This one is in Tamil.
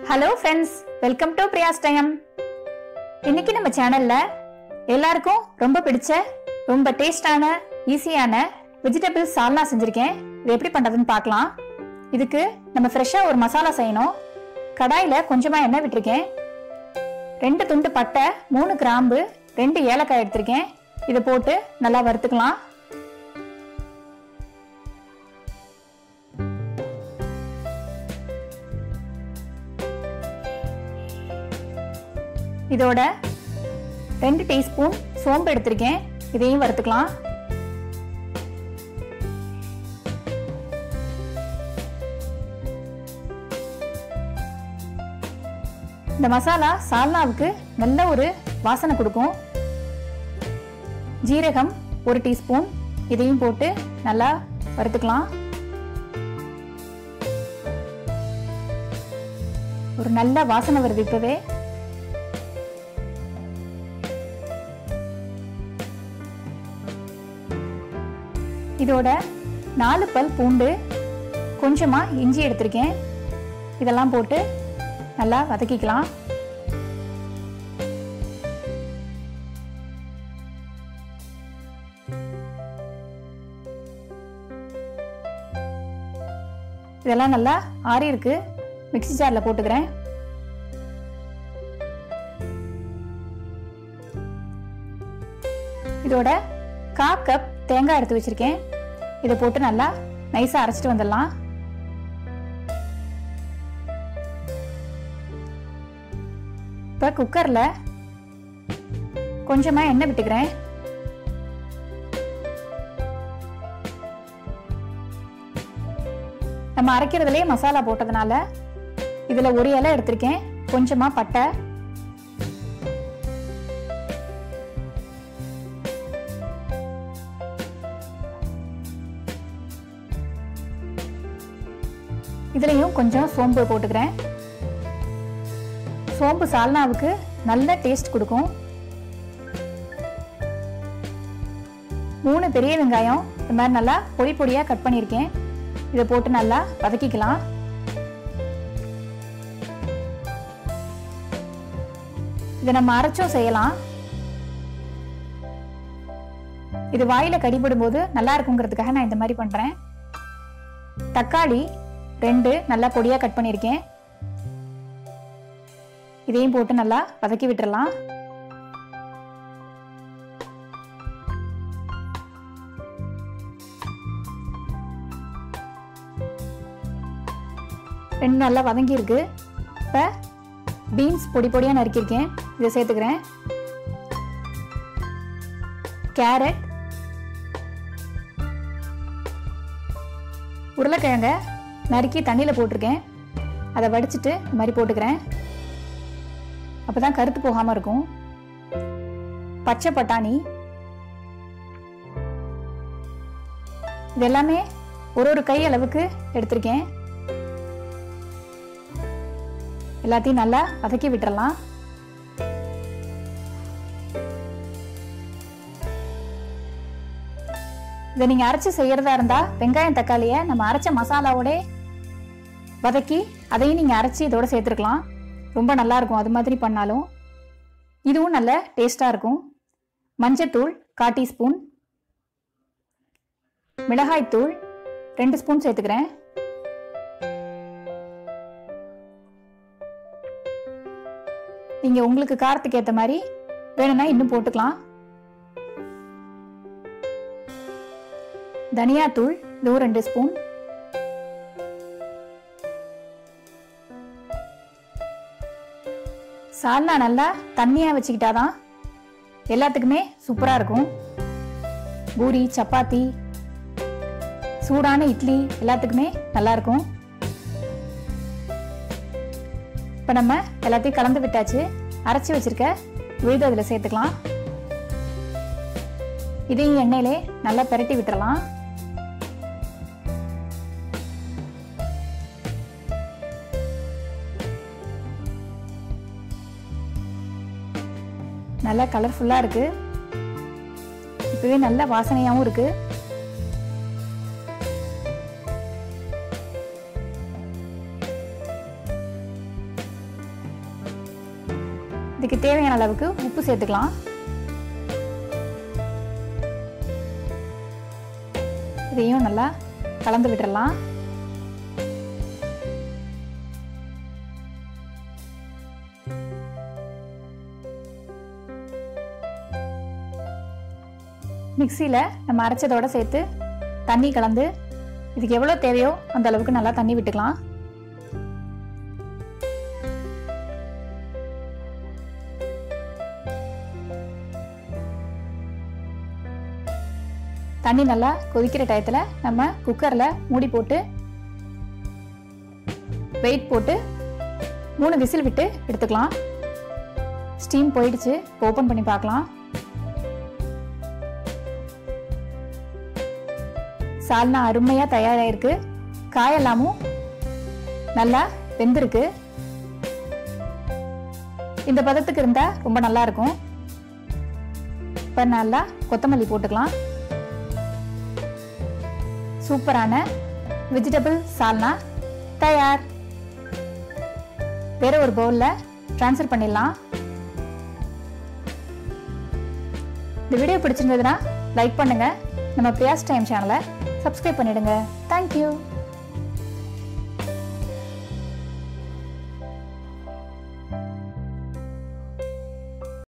hello friends welcome to Priya's time இன்னைக்கு நம்ம சேனல்ல எல்லாருக்கும் ரொம்ப பிடிச்ச ரொம்ப டேஸ்டான ஈஸியான வெஜிடபிள் சால்னா செஞ்சிருக்கேன் இது எப்படி பண்றதுன்னு பார்க்கலாம் இதுக்கு நம்ம ஃப்ரெஷ்ஷா ஒரு மசாலா செய்யணும் கடாயில கொஞ்சமா எண்ணெய் விட்டிருக்கேன் ரெண்டு துண்டு பட்டை மூணு கிராம்பு ரெண்டு ஏலக்காய் எடுத்திருக்கேன் இதை போட்டு நல்லா வறுத்துக்கலாம் இதோட ரெண்டு டீஸ்பூன் சோம்பு எடுத்திருக்கேன் இதையும் வறுத்துக்கலாம் இந்த மசாலா சால்னாவுக்கு நல்ல ஒரு வாசனை கொடுக்கும் ஜீரகம் ஒரு டீஸ்பூன் இதையும் போட்டு நல்லா வறுத்துக்கலாம் ஒரு நல்ல வாசனை வருது இப்பவே இதோட நாலு பல் பூண்டு கொஞ்சமா இஞ்சி எடுத்திருக்கேன் இதெல்லாம் போட்டு நல்லா வதக்கிக்கலாம் இதெல்லாம் நல்லா ஆறி இருக்கு மிக்ஸி ஜார்ல போட்டுக்கிறேன் இதோட கா கப் தேங்காய் எடுத்து வச்சிருக்கேன் இதை போட்டு நல்லா நைஸா அரைச்சிட்டு வந்துடலாம் இப்ப குக்கர்ல கொஞ்சமா எண்ணெய் விட்டுக்கிறேன் நம்ம அரைக்கிறதுலயே மசாலா போட்டதுனால இதுல ஒரு இலை எடுத்திருக்கேன் கொஞ்சமா பட்டை இதுலயும் கொஞ்சம் சோம்பு போட்டுக்கிறேன் சோம்பு சால்னாவுக்கு நல்ல டேஸ்ட் கொடுக்கும் மூணு பெரிய வெங்காயம் இந்த மாதிரி நல்லா பொடி பொடியா கட் பண்ணியிருக்கேன் இதை போட்டு நல்லா வதக்கிக்கலாம் இதை நம்ம அரைச்சும் செய்யலாம் இது வாயில கடிபடும் போது நல்லா இருக்குங்கிறதுக்காக நான் இந்த மாதிரி பண்றேன் தக்காளி ரெண்டு நல்லா பொடியா கட் பண்ணியிருக்கேன் இதையும் போட்டு நல்லா வதக்கி விட்டுறலாம் ரெண்டு நல்லா வதங்கி இருக்கு இப்போ பீன்ஸ் பொடி பொடியாக நறுக்கியிருக்கேன் இதை சேர்த்துக்கிறேன் கேரட் உருளைக்கிழங்க நறுக்கி தண்ணியில் போட்டிருக்கேன் அதை வடிச்சிட்டு இந்த மாதிரி போட்டுக்கிறேன் அப்போ தான் கருத்து போகாமல் இருக்கும் பச்சை பட்டாணி இது எல்லாமே ஒரு ஒரு கை அளவுக்கு எடுத்திருக்கேன் எல்லாத்தையும் நல்லா வதக்கி விட்டுறலாம் இதை நீங்க அரைச்சு செய்யறதா இருந்தா வெங்காயம் தக்காளிய நம்ம அரைச்ச மசாலாவோட வதக்கி அதையும் நீங்க அரைச்சி இதோட சேர்த்துருக்கலாம் ரொம்ப நல்லா இருக்கும் அது மாதிரி பண்ணாலும் இதுவும் நல்ல டேஸ்டா இருக்கும் மஞ்சத்தூள் கால் டீஸ்பூன் மிளகாய் தூள் ரெண்டு ஸ்பூன் சேர்த்துக்கிறேன் நீங்க உங்களுக்கு காரத்துக்கு ஏத்த மாதிரி வேணும்னா இன்னும் போட்டுக்கலாம் தனியாத்தூள் இதுவும் ரெண்டு ஸ்பூன் சால்னா நல்லா தண்ணியா வச்சுக்கிட்டாதான் எல்லாத்துக்குமே சூப்பரா இருக்கும் பூரி சப்பாத்தி சூடான இட்லி எல்லாத்துக்குமே நல்லா இருக்கும் இப்போ நம்ம எல்லாத்தையும் கலந்து விட்டாச்சு அரைச்சி வச்சிருக்க விழுது அதில் சேர்த்துக்கலாம் இதையும் எண்ணெயிலே நல்லா பெரட்டி விட்டுறலாம் நல்லா கலர்ஃபுல்லாக இருக்கு இப்பவே நல்ல வாசனையாகவும் இருக்கு இதுக்கு தேவையான அளவுக்கு உப்பு சேர்த்துக்கலாம் இதையும் நல்லா கலந்து விட்டுறலாம் மிக்சியில் நம்ம அரைச்சதோட சேர்த்து தண்ணி கலந்து இதுக்கு எவ்வளோ தேவையோ அந்த அளவுக்கு நல்லா தண்ணி விட்டுக்கலாம் தண்ணி நல்லா கொதிக்கிற டயத்தில் நம்ம குக்கரில் மூடி போட்டு வெயிட் போட்டு மூணு விசில் விட்டு எடுத்துக்கலாம் ஸ்டீம் போயிடுச்சு ஓப்பன் பண்ணி பார்க்கலாம் சால்னா அருமையாக தயாராகிருக்கு காயெல்லாமும் நல்லா வெந்திருக்கு இந்த பதத்துக்கு இருந்தால் ரொம்ப நல்லா இருக்கும் இப்போ நல்லா கொத்தமல்லி போட்டுக்கலாம் சூப்பரான வெஜிடபிள் சால்னா தயார் வேற ஒரு பவுலில் ட்ரான்ஸ்ஃபர் பண்ணிடலாம் இந்த வீடியோ பிடிச்சிருந்ததுன்னா லைக் பண்ணுங்க நம்ம பிரியாஸ் டைம் சேனலை சப்ஸ்கிரைப் பண்ணிடுங்க தேங்க்யூ